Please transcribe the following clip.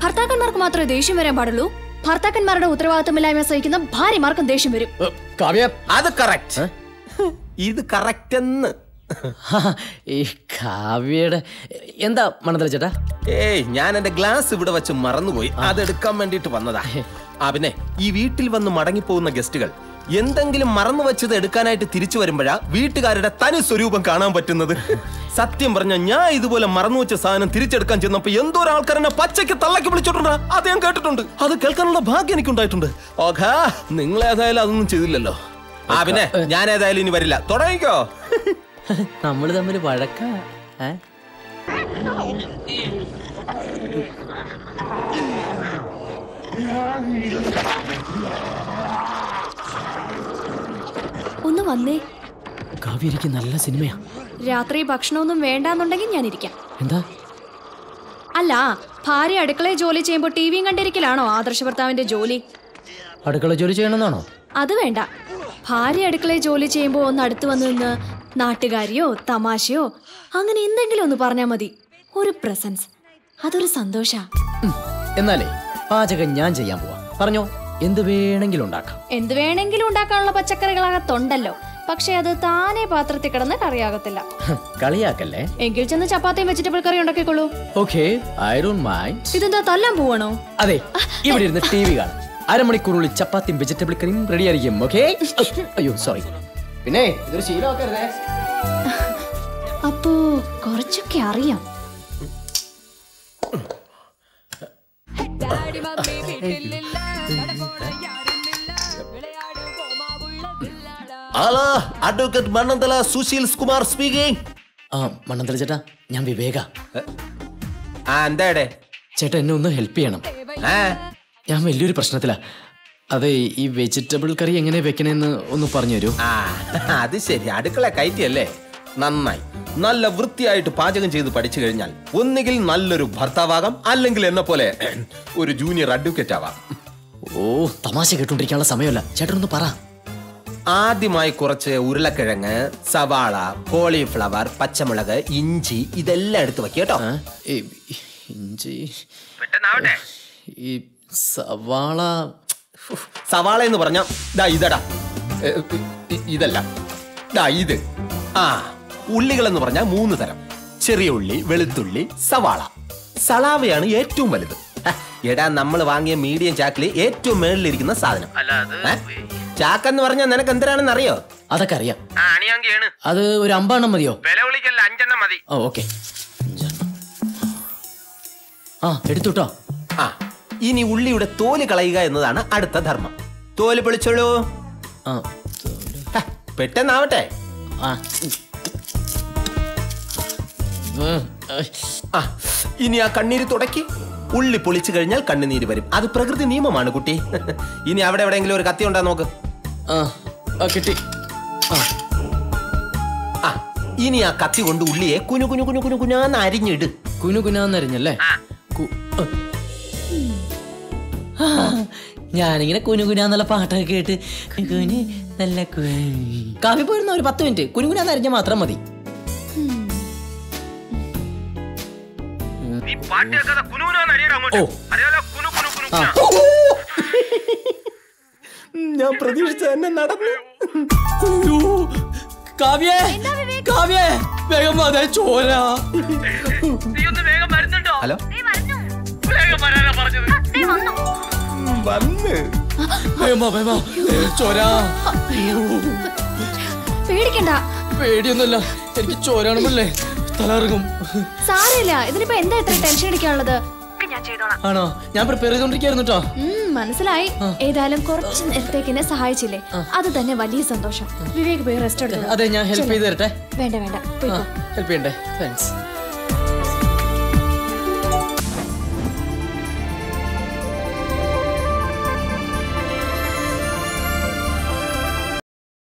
ഭർത്താക്കന്മാർക്ക് മാത്രമേ ദേഷ്യം വരാൻ പാടുള്ളൂ ഭർത്താക്കന്മാരുടെ ഉത്തരവാദിത്തമില്ലായ്മ സഹിക്കുന്ന ഭാര്യമാർക്കും ദേഷ്യം വരും ഏ, കാവ്യ അത് കറക്റ്റ് ഇത് കറക്റ്റ് എന്ന് ഹാ, ഈ കാവ്യയുടെ എന്താ മണത്തല ചേട്ടാ ഏയ് ഞാൻ എന്റെ ഗ്ലാസ് ഇവിടെ വെച്ച് മറന്നുപോയി അതെടുക്കാൻ വേണ്ടിട്ട് വന്നതാ ആ പിന്നെ ഈ വീട്ടിൽ വന്ന് മടങ്ങിപ്പോകുന്ന ഗസ്റ്റുകൾ എന്തെങ്കിലും മറന്നു വെച്ചത് എടുക്കാനായിട്ട് തിരിച്ചു വരുമ്പോഴാ വീട്ടുകാരുടെ തനി സ്വരൂപം കാണാൻ പറ്റുന്നത് സത്യം പറഞ്ഞ ഞാൻ ഇതുപോലെ മറന്നു വെച്ച സാധനം തിരിച്ചെടുക്കാൻ ചെന്നപ്പോ എന്തോ ആൾക്കാർ എന്നെ പച്ചയ്ക്ക് തള്ളക്കി വിളിച്ചിട്ടുണ്ട് അത് ഞാൻ കേട്ടിട്ടുണ്ട് അത് കേൾക്കാനുള്ള ഭാഗ്യം എനിക്കുണ്ടായിട്ടുണ്ട് ഓഖാ നിങ്ങൾ ഏതായാലും അതൊന്നും ചെയ്തില്ലല്ലോ ആ പിന്നെ ഞാൻ ഏതായാലും ഇനി വരില്ല തുടങ്ങിക്കോ നമ്മൾ തമ്മിൽ വഴക്ക ഏ? ഒന്ന് വന്നേ കാവ്യക്ക് നല്ല സിനിമയാ രാത്രി ഭക്ഷണമൊന്നും വേണ്ടാന്നുണ്ടെങ്കിൽ ഞാൻ ഇരിക്കാം എന്താ അല്ല ഭാര്യ അടുക്കളയിൽ ജോലി ചെയ്യുമ്പോൾ ടി വിയും കണ്ടിരിക്കലാണോ ആദർശ ഭർത്താവിന്റെ ജോലി അടുക്കള ജോലി ചെയ്യണമെന്നാണോ അത് വേണ്ട ഭാര്യ അടുക്കളയിൽ ജോലി ചെയ്യുമ്പോൾ ഒന്ന് അടുത്ത് വന്ന് നിന്ന് നാട്ടുകാരിയോ തമാശയോ അങ്ങനെ എന്തെങ്കിലും ഒന്ന് പറഞ്ഞാൽ മതി ഒരു പ്രസൻസ് അതൊരു സന്തോഷാ ഉം. എന്നാലേ പാചകം ഞാൻ ചെയ്യാൻ പോവാ പറഞ്ഞോ എന്ത് വേണമെങ്കിലും ഉണ്ടാക്കാം എന്ത് വേണമെങ്കിലും ഉണ്ടാക്കാനുള്ള പച്ചക്കറികളകത്തുണ്ടല്ലോ പക്ഷെ അത് താനേ പാത്രത്തിൽ കിടന്ന് കറിയാകത്തില്ല ഹ്, കളിയാക്കല്ലേ എങ്കിൽ ചെന്ന് ചപ്പാത്തിയും വെജിറ്റബിൾ കറി ഉണ്ടാക്കിക്കോളൂ ഓക്കെ ഐ ഡോണ്ട് മൈൻഡ് ഇതെന്താ തല്ലാൻ പോവാണോ അതെ ഇവിടെ ഇരുന്ന് ടി വി കാണാം അരമണിക്കൂറുള്ളിൽ ചപ്പാത്തിയും വെജിറ്റബിൾ കറിയും റെഡി ആയിരിക്കും ഓക്കെ അയ്യോ സോറി പിന്നെ ഇതൊരു ശീലമാക്കരുതേ അപ്പോ കുറച്ചൊക്കെ അറിയാം hello advocate Mannanthala Sushil Kumar speaking ആ മണ്ണന്തല ചേട്ടാ ഞാൻ വിവേക ആ എന്താടെ ചേട്ടാ എന്നെ ഒന്ന് ഹെൽപ്പ് ചെയ്യണം ആ ഞാൻ വലിയൊരു പ്രശ്നത്തിലാ അതെ ഈ വെജിറ്റബിൾ കറി എങ്ങനെ വെക്കണേന്ന് ഒന്ന് പറഞ്ഞു തരൂ ആ അത് ശരി അടുക്കള കയറ്റിയല്ലേ നന്നായി നല്ല വൃത്തിയായിട്ട് പാചകം ചെയ്ത് പഠിച്ചു കഴിഞ്ഞാൽ ഒന്നുകിൽ നല്ലൊരു ഭർത്താവാകാം അല്ലെങ്കിൽ എന്നെ പോലെ ഒരു ജൂനിയർ അഡ്വക്കേറ്റ് ആവാം ഓ തമാശ കേട്ടോണ്ടിരിക്കാനുള്ള സമയമല്ല ചേട്ടൻ ഒന്ന് പറ ആദ്യമായി കുറച്ച് ഉരുളക്കിഴങ്ങ് സവാള കോളിഫ്ലവർ പച്ചമുളക് ഇഞ്ചി ഇതെല്ലാം എടുത്ത് വെക്കുക കേട്ടോ ആ, ഈ ഇഞ്ചി ഈ സവാള സവാള എന്ന് പറഞ്ഞ ദാ ഇതടാ ഏ, ഇ- ഇതല്ല ദാ ഇത് ആ ഉള്ളികൾ എന്ന് പറഞ്ഞാൽ മൂന്ന് തരം ചെറിയ ഉള്ളി വെളുത്തുള്ളി സവാള സളാവയാണ് ഏറ്റവും വലുത് ഹ, എടാ നമ്മൾ വാങ്ങിയ മീഡിയം ചാക്കിൽ ഏറ്റവും മേളിലിരിക്കുന്ന സാധനം ഏ? ചാക്കെന്ന് പറഞ്ഞാൽ നിനക്ക് എന്തിനാണെന്ന് അറിയോ അതൊക്കെ അറിയാം അത് ഒരു അമ്പെണ്ണം മതിയോ അഞ്ചെണ്ണം മതി ഓ ഓക്കെ ആ എടുത്തുട്ടോ ആ ഇനി ഉള്ളിയുടെ തോല് കളയുക എന്നതാണ് അടുത്ത ധർമ്മം തോല് പൊളിച്ചോളൂ ആ ഹ, പെട്ടെന്നാവട്ടെ ആ ഉം, ഐ. ആ ഇനി ആ കണ്ണീര് തുടക്കി ഉള്ളി പൊളിച്ചു കഴിഞ്ഞാൽ കണ്ണുനീര് വരും അത് പ്രകൃതി നിയമമാണ് കുട്ടി ഇനി അവിടെ എവിടെയെങ്കിലും ഒരു കത്തി ഉണ്ടാ നോക്ക് ആ ആ, കിട്ടി ആ ആ ഇനി ആ കത്തി കൊണ്ട് ഉള്ളിയെ കുനു കുനു കുനു കുനു കുനാന്ന് അരിഞ്ഞിട് കുനു കുനാന്നരിഞ്ഞല്ലേ കു- ആ. ആ, ഞാനിങ്ങനെ കുനു കുനാന്നുള്ള പാട്ടൊക്കെ കേട്ട് കുനു നല്ല കാവ്യ പോയിരുന്ന ഒരു പത്ത് മിനിറ്റ് കുനു കുനാന്നരിഞ്ഞ മാത്രം മതി ഓ ആ ഞാൻ പ്രതീക്ഷിച്ച തന്നെ നടന്നു അയ്യോ, കാവ്യേ കാവ്യേ വേഗം വാ, ദേ ചോര ഹലോ വന്ന് വേഗം വാ, വേഗം വാ. ദേ ചോര പേടിക്കണ്ട പേടിയൊന്നുമില്ല എനിക്ക് ചോരാണെന്നല്ലേ തലറിങ്ങും സാരമില്ല ഇതിനിപ്പോ എന്താ ഇത്ര ടെൻഷൻ അടിക്കാനുള്ളത് ആണോ ഞാൻ പ്രിപ്പയർ ചെയ്തോണ്ടിരിക്കായിരുന്നു കേട്ടോ ഉം, മനസ്സിലായി ഏതായാലും കുറച്ച് നേരത്തേക്ക് എന്നെ സഹായിച്ചില്ലേ അത് തന്നെ വലിയ സന്തോഷം വിവേക് പോയി റെസ്റ്റ് എടുത്തു അതെ ഞാൻ ഹെൽപ്പ് ചെയ്ത് തരട്ടെ വേണ്ട വേണ്ട പോയിക്കോ ഹെൽപ്പ് ചെയ്യണ്ടേ താങ്ക്സ്